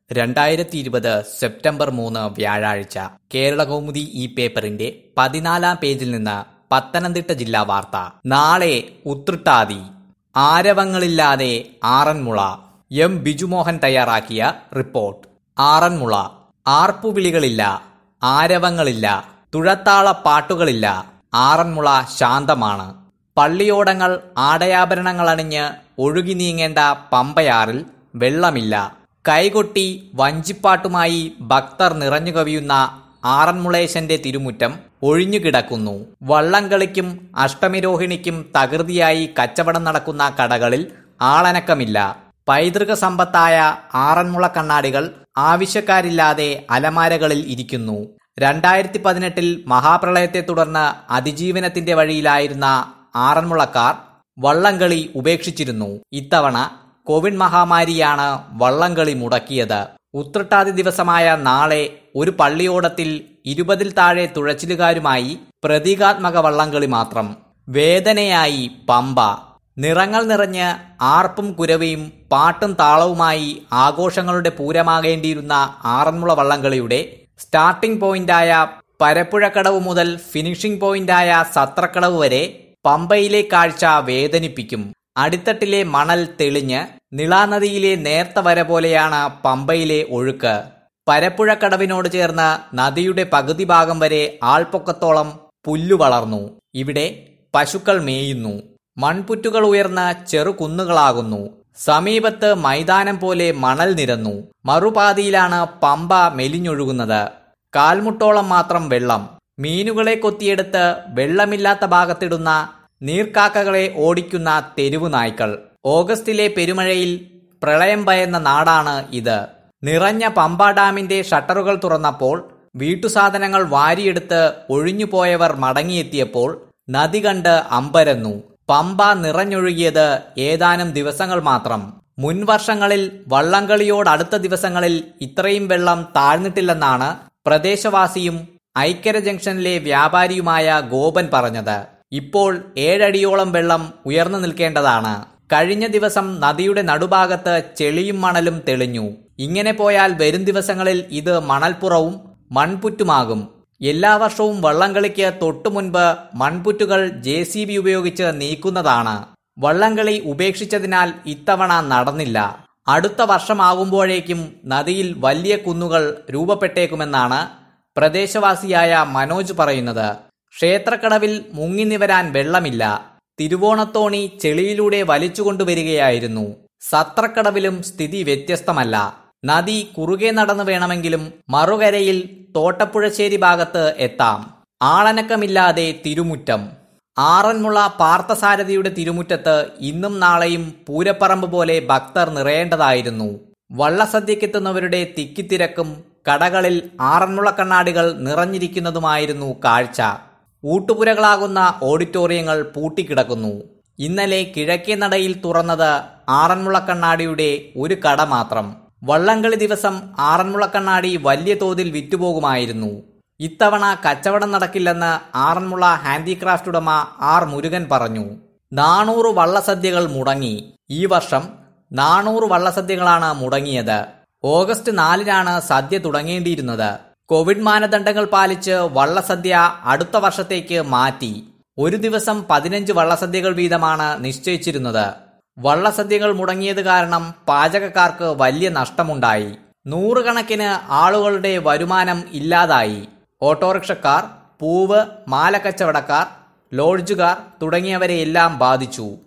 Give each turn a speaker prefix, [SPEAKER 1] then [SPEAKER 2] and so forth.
[SPEAKER 1] രണ്ടായിരത്തി ഇരുപത് സെപ്റ്റംബർ മൂന്ന് വ്യാഴാഴ്ച കേരളകൗമുദി ഈ പേപ്പറിന്റെ പതിനാലാം പേജിൽ നിന്ന് പത്തനംതിട്ട ജില്ലാ വാർത്ത നാളെ ഉത്രട്ടാതി ആരവങ്ങളില്ലാതെ ആറന്മുള എം ബിജുമോഹൻ തയ്യാറാക്കിയ റിപ്പോർട്ട് ആറന്മുള ആർപ്പുവിളികളില്ല ആരവങ്ങളില്ല തുഴത്താള പാട്ടുകളില്ല ആറന്മുള ശാന്തമാണ് പള്ളിയോടങ്ങൾ ആടയാഭരണങ്ങൾ അണിഞ്ഞ് ഒഴുകി നീങ്ങേണ്ട പമ്പയാറിൽ വെള്ളമില്ല കൈകൊട്ടി വഞ്ചിപ്പാട്ടുമായി ഭക്തർ നിറഞ്ഞു കവിയുന്ന ആറന്മുളേശന്റെ തിരുമുറ്റം ഒഴിഞ്ഞുകിടക്കുന്നു വള്ളംകളിക്കും അഷ്ടമിരോഹിണിക്കും തകൃതിയായി കച്ചവടം നടക്കുന്ന കടകളിൽ ആളനക്കമില്ല പൈതൃക സമ്പത്തായ ആറന്മുള കണ്ണാടികൾ ആവശ്യക്കാരില്ലാതെ അലമാരകളിൽ ഇരിക്കുന്നു രണ്ടായിരത്തി പതിനെട്ടിൽ മഹാപ്രളയത്തെ തുടർന്ന് അതിജീവനത്തിന്റെ വഴിയിലായിരുന്ന ആറന്മുളക്കാർ വള്ളംകളി ഉപേക്ഷിച്ചിരുന്നു ഇത്തവണ കോവിഡ് മഹാമാരിയാണ് വള്ളംകളി മുടക്കിയത് ഉത്രട്ടാതി ദിവസമായ നാളെ ഒരു പള്ളിയോടത്തിൽ ഇരുപതിൽ താഴെ തുഴച്ചിലുകാരുമായി പ്രതീകാത്മക വള്ളംകളി മാത്രം വേദനയായി പമ്പ നിറങ്ങൾ നിറഞ്ഞ് ആർപ്പും കുരവയും പാട്ടും താളവുമായി ആഘോഷങ്ങളുടെ പൂരമാകേണ്ടിയിരുന്ന ആറന്മുള വള്ളംകളിയുടെ സ്റ്റാർട്ടിംഗ് പോയിന്റായ പരപ്പുഴക്കടവ് മുതൽ ഫിനിഷിംഗ് പോയിന്റായ സത്രക്കടവ് വരെ പമ്പയിലെ കാഴ്ച വേദനിപ്പിക്കും അടിത്തട്ടിലെ മണൽ തെളിഞ്ഞ് നിളാനദിയിലെ നേർത്ത വര പോലെയാണ് പമ്പയിലെ ഒഴുക്ക് പരപ്പുഴക്കടവിനോട് ചേർന്ന് നദിയുടെ പകുതി ഭാഗം വരെ ആൾപ്പൊക്കത്തോളം പുല്ലു വളർന്നു ഇവിടെ പശുക്കൾ മേയുന്നു മൺപുറ്റുകൾ ഉയർന്ന് ചെറുകുന്നുകളാകുന്നു സമീപത്ത് മൈതാനം പോലെ മണൽ നിരന്നു മറുപാതിയിലാണ് പമ്പ മെലിഞ്ഞൊഴുകുന്നത് കാൽമുട്ടോളം മാത്രം വെള്ളം മീനുകളെ കൊത്തിയെടുത്ത് വെള്ളമില്ലാത്ത ഭാഗത്തിടുന്ന നീർക്കാക്കകളെ ഓടിക്കുന്ന തെരുവു നായ്ക്കൾ ഓഗസ്റ്റിലെ പെരുമഴയിൽ പ്രളയം ഭയന്ന നാടാണ് ഇത് നിറഞ്ഞ പമ്പ ഡാമിന്റെ ഷട്ടറുകൾ തുറന്നപ്പോൾ വീട്ടുസാധനങ്ങൾ വാരിയെടുത്ത് ഒഴിഞ്ഞുപോയവർ മടങ്ങിയെത്തിയപ്പോൾ നദി കണ്ട് അമ്പരന്നു പമ്പ നിറഞ്ഞൊഴുകിയത് ഏതാനും ദിവസങ്ങൾ മാത്രം മുൻ വർഷങ്ങളിൽ വള്ളംകളിയോടടുത്ത ദിവസങ്ങളിൽ ഇത്രയും വെള്ളം താഴ്ന്നിട്ടില്ലെന്നാണ് പ്രദേശവാസിയും ഐക്കര ജംഗ്ഷനിലെ വ്യാപാരിയുമായ ഗോപൻ പറഞ്ഞത് ഇപ്പോൾ ഏഴടിയോളം വെള്ളം ഉയർന്നു നിൽക്കേണ്ടതാണ് കഴിഞ്ഞ ദിവസം നദിയുടെ നടുഭാഗത്ത് ചെളിയും മണലും തെളിഞ്ഞു ഇങ്ങനെ പോയാൽ വരും ദിവസങ്ങളിൽ ഇത് മണൽപ്പുറവും മൺപുറ്റുമാകും എല്ലാ വർഷവും വള്ളംകളിക്ക് തൊട്ടു മുൻപ് മൺപുറ്റുകൾ ജെ സി ബി ഉപയോഗിച്ച് നീക്കുന്നതാണ് വള്ളംകളി ഉപേക്ഷിച്ചതിനാൽ ഇത്തവണ നടന്നില്ല അടുത്ത വർഷമാകുമ്പോഴേക്കും നദിയിൽ വലിയ കുന്നുകൾ രൂപപ്പെട്ടേക്കുമെന്നാണ് പ്രദേശവാസിയായ മനോജ് പറയുന്നത് ക്ഷേത്രക്കടവിൽ മുങ്ങി നിവരാൻ വെള്ളമില്ല തിരുവോണത്തോണി ചെളിയിലൂടെ വലിച്ചുകൊണ്ടുവരികയായിരുന്നു സത്രക്കടവിലും സ്ഥിതി വ്യത്യസ്തമല്ല നദി കുറുകെ നടന്നു വേണമെങ്കിലും മറുകരയിൽ തോട്ടപ്പുഴശ്ശേരി ഭാഗത്ത് എത്താം ആളനക്കമില്ലാതെ തിരുമുറ്റം ആറന്മുള പാർത്ഥസാരഥിയുടെ തിരുമുറ്റത്ത് ഇന്നും നാളെയും പൂരപ്പറമ്പ് പോലെ ഭക്തർ നിറയേണ്ടതായിരുന്നു വള്ളസദ്യക്കെത്തുന്നവരുടെ തിക്കിത്തിരക്കും കടകളിൽ ആറന്മുള കണ്ണാടികൾ നിറഞ്ഞിരിക്കുന്നതുമായിരുന്നു കാഴ്ച ഊട്ടുപുരകളാകുന്ന ഓഡിറ്റോറിയങ്ങൾ പൂട്ടിക്കിടക്കുന്നു ഇന്നലെ കിഴക്കേ നടയിൽ തുറന്നത് ആറന്മുള കണ്ണാടിയുടെ ഒരു കട മാത്രം വള്ളംകളി ദിവസം ആറന്മുള കണ്ണാടി വലിയ തോതിൽ വിറ്റുപോകുമായിരുന്നു ഇത്തവണ കച്ചവടം നടക്കില്ലെന്ന് ആറന്മുള ഹാൻഡിക്രാഫ്റ്റ് ഉടമ ആർ മുരുകൻ പറഞ്ഞു നാനൂറ് വള്ളസദ്യകൾ മുടങ്ങി ഈ വർഷം നാനൂറ് വള്ളസദ്യകളാണ് മുടങ്ങിയത് ഓഗസ്റ്റ് നാലിനാണ് സദ്യ തുടങ്ങേണ്ടിയിരുന്നത് കോവിഡ് മാനദണ്ഡങ്ങൾ പാലിച്ച് വള്ളസദ്യ അടുത്ത വർഷത്തേക്ക് മാറ്റി ഒരു ദിവസം പതിനഞ്ച് വള്ളസദ്യകൾ വീതമാണ് നിശ്ചയിച്ചിരുന്നത് വള്ളസദ്യകൾ മുടങ്ങിയത് കാരണം പാചകക്കാർക്ക് വലിയ നഷ്ടമുണ്ടായി നൂറുകണക്കിന് ആളുകളുടെ വരുമാനം ഇല്ലാതായി ഓട്ടോറിക്ഷക്കാർ പൂവ് മാലക്കച്ചവടക്കാർ ലോഡ്ജുകാർ തുടങ്ങിയവരെയെല്ലാം ബാധിച്ചു